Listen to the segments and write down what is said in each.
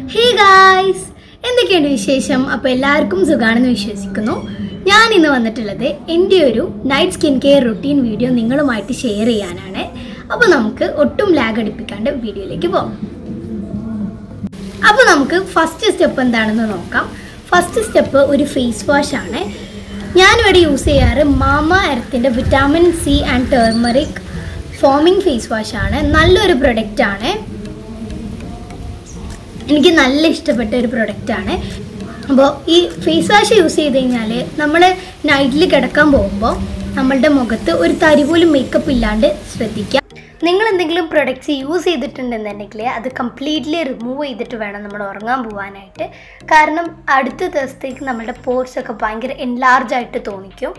hey guys എന്തൊക്കെയുണ്ട് വിശേഷം അപ്പോൾ എല്ലാവർക്കും സുഖാണെന്ന് വിശ്വസിക്കുന്നു ഞാൻ ഇന്ന് വന്നിട്ടുള്ളത് എൻ്റെ ഒരു night skin care routine video നിങ്ങളുമായിട്ട് ഷെയർ ചെയ്യാനാണ് അപ്പോൾ നമുക്ക് ഒട്ടും ലാഗ് അടിപ്പിക്കാണ്ട് വീഡിയോയിലേക്ക് പോകാം അപ്പോൾ നമുക്ക് ഫസ്റ്റ് സ്റ്റെപ്പ് എന്താണെന്ന് നോക്കാം ഫസ്റ്റ് സ്റ്റെപ്പ് ഒരു ഫേസ് വാഷ് ആണ് ഞാനിവിടെ യൂസ് ചെയ്യാറ് മാമ എർത്തിൻ്റെ vitamin C and turmeric foaming face wash ആണ് നല്ലൊരു പ്രൊഡക്റ്റ് ആണ് എനിക്ക് നല്ല ഇഷ്ടപ്പെട്ട ഒരു പ്രൊഡക്റ്റ് ആണ് അപ്പോൾ ഈ ഫേസ് വാഷ് യൂസ് ചെയ്ത് കഴിഞ്ഞാൽ നമ്മൾ നൈറ്റിൽ കിടക്കാൻ പോകുമ്പോൾ നമ്മളുടെ മുഖത്ത് ഒരു തരി പോലും മേക്കപ്പ് ഇല്ലാണ്ട് ശ്രദ്ധിക്കുക നിങ്ങൾ എന്തെങ്കിലും പ്രൊഡക്ട്സ് യൂസ് ചെയ്തിട്ടുണ്ടെന്നുണ്ടെങ്കിൽ അത് കംപ്ലീറ്റ്ലി റിമൂവ് ചെയ്തിട്ട് വേണം നമ്മൾ ഉറങ്ങാൻ പോകാനായിട്ട് കാരണം അടുത്ത ദിവസത്തേക്ക് നമ്മുടെ പോർസ് ഒക്കെ ഭയങ്കര എൻലാർജ് ആയിട്ട് തോന്നിക്കും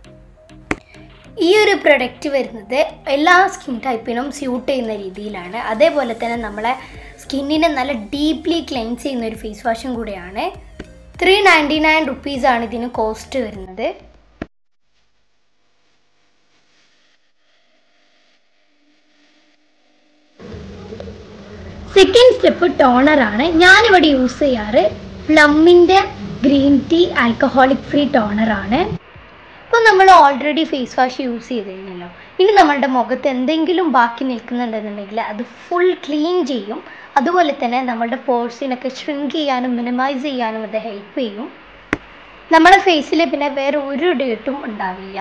ഈ ഒരു പ്രൊഡക്റ്റ് വരുന്നത് എല്ലാ സ്കിൻ ടൈപ്പിനും സ്യൂട്ട് ചെയ്യുന്ന രീതിയിലാണ് അതേപോലെ തന്നെ നമ്മളെ സ്കിന്നിനെ നല്ല ഡീപ്ലി ക്ലെൻസ് ചെയ്യുന്ന ഒരു ഫേസ് വാഷും കൂടിയാണ് ത്രീ നയൻറ്റി നയൻ റുപ്പീസാണ് ഇതിന് കോസ്റ്റ് വരുന്നത് സെക്കൻഡ് സ്റ്റെപ്പ് ടോണറാണ് ഞാനിവിടെ യൂസ് ചെയ്യാറ് പ്ലമ്മിൻ്റെ ഗ്രീൻ ടീ ആൽക്കഹോളിക് ഫ്രീ ടോണറാണ് അപ്പോൾ നമ്മൾ ഓൾറെഡി ഫേസ് വാഷ് യൂസ് ചെയ്ത് കഴിഞ്ഞല്ലോ ഇനി നമ്മളുടെ മുഖത്ത് എന്തെങ്കിലും ബാക്കി നിൽക്കുന്നുണ്ടെന്നുണ്ടെങ്കിൽ അത് ഫുൾ ക്ലീൻ ചെയ്യും അതുപോലെ തന്നെ നമ്മളുടെ പോർസിനൊക്കെ ഷ്രിങ്ക് ചെയ്യാനും മിനിമൈസ് ചെയ്യാനും അത് ഹെൽപ്പ് ചെയ്യും നമ്മുടെ ഫേസിൽ പിന്നെ വേറെ ഒരു ഡേട്ടും ഉണ്ടാവില്ല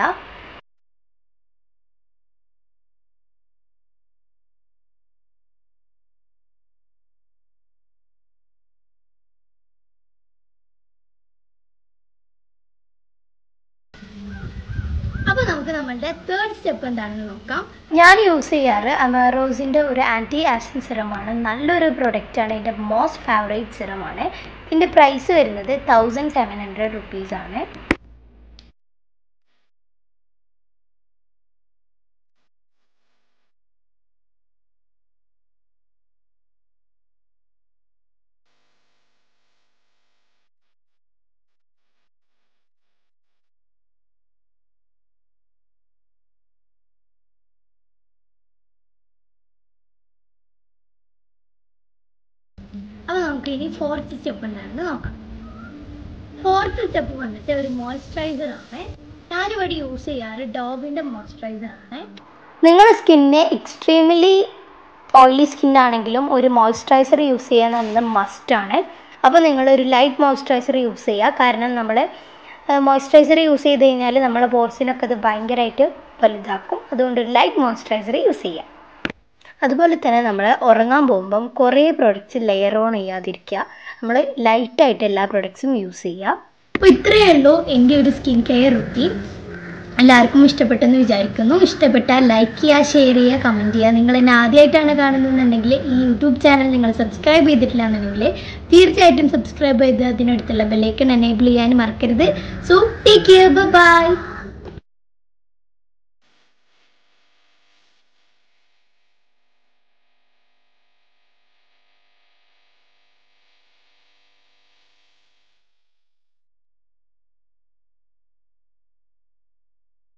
അപ്പോൾ നമുക്ക് നമ്മളുടെ തേർഡ് സ്റ്റെപ്പ് എന്താണെന്ന് നോക്കാം ഞാൻ യൂസ് ചെയ്യാറ് അമാറോസിൻ്റെ ഒരു ആൻറ്റി ആസിൻ സിറമാണ് നല്ലൊരു പ്രൊഡക്റ്റാണ് എൻ്റെ മോസ്റ്റ് ഫേവറേറ്റ് സിറമാണ് ഇതിൻ്റെ പ്രൈസ് വരുന്നത് തൗസൻഡ് സെവൻ ഹൺഡ്രഡ് റുപ്പീസാണ് അപ്പോൾ നമുക്ക് ഇനി ഫോർത്ത് സ്റ്റെപ്പ് എന്താണെന്ന് നോക്കാം ഫോർത്ത് സ്റ്റെപ്പ് വന്നിട്ട് ഒരു മോയ്സ്ചറൈസർ ആണ് ഞാനിവിടെ യൂസ് ചെയ്യാറ് ഡോബിൻ്റെ മോയ്സ്ചറൈസർ ആണ് നിങ്ങളുടെ സ്കിന്നെ എക്സ്ട്രീംലി ഓയിലി സ്കിൻ ആണെങ്കിലും ഒരു മോയ്സ്ചറൈസർ യൂസ് ചെയ്യാൻ എന്നത് മസ്റ്റാണ് അപ്പോൾ നിങ്ങളൊരു ലൈറ്റ് മോയ്സ്ചറൈസർ യൂസ് ചെയ്യുക കാരണം നമ്മൾ മോയ്സ്ചറൈസർ യൂസ് ചെയ്ത് കഴിഞ്ഞാൽ നമ്മളെ പോർസിനൊക്കെ അത് ഭയങ്കരമായിട്ട് വലുതാക്കും അതുകൊണ്ട് ഒരു ലൈറ്റ് മോയ്സ്ചറൈസർ യൂസ് ചെയ്യുക അതുപോലെ തന്നെ നമ്മൾ ഉറങ്ങാൻ പോകുമ്പം കുറേ പ്രൊഡക്റ്റ്സ് ലെയർ ഓൺ ചെയ്യാതിരിക്കുക നമ്മൾ ലൈറ്റായിട്ട് എല്ലാ പ്രൊഡക്ട്സും യൂസ് ചെയ്യുക അപ്പോൾ ഇത്രയേ ഉള്ളൂ എൻ്റെ ഒരു സ്കിൻ കെയർ റുട്ടീൻ എല്ലാവർക്കും ഇഷ്ടപ്പെട്ടെന്ന് വിചാരിക്കുന്നു ഇഷ്ടപ്പെട്ടാൽ ലൈക്ക് ചെയ്യുക ഷെയർ ചെയ്യുക കമൻറ്റ് ചെയ്യുക നിങ്ങൾ എന്നെ ആദ്യമായിട്ടാണ് കാണുന്നതെന്നുണ്ടെങ്കിൽ ഈ യൂട്യൂബ് ചാനൽ നിങ്ങൾ സബ്സ്ക്രൈബ് ചെയ്തിട്ടില്ല എന്നുണ്ടെങ്കിൽ തീർച്ചയായിട്ടും സബ്സ്ക്രൈബ് ചെയ്ത് അതിനടുത്തുള്ള ബെല്ലൈക്കൺ എനേബിൾ ചെയ്യാൻ മറക്കരുത് സോ ടേക്ക് കെയർ ബൈ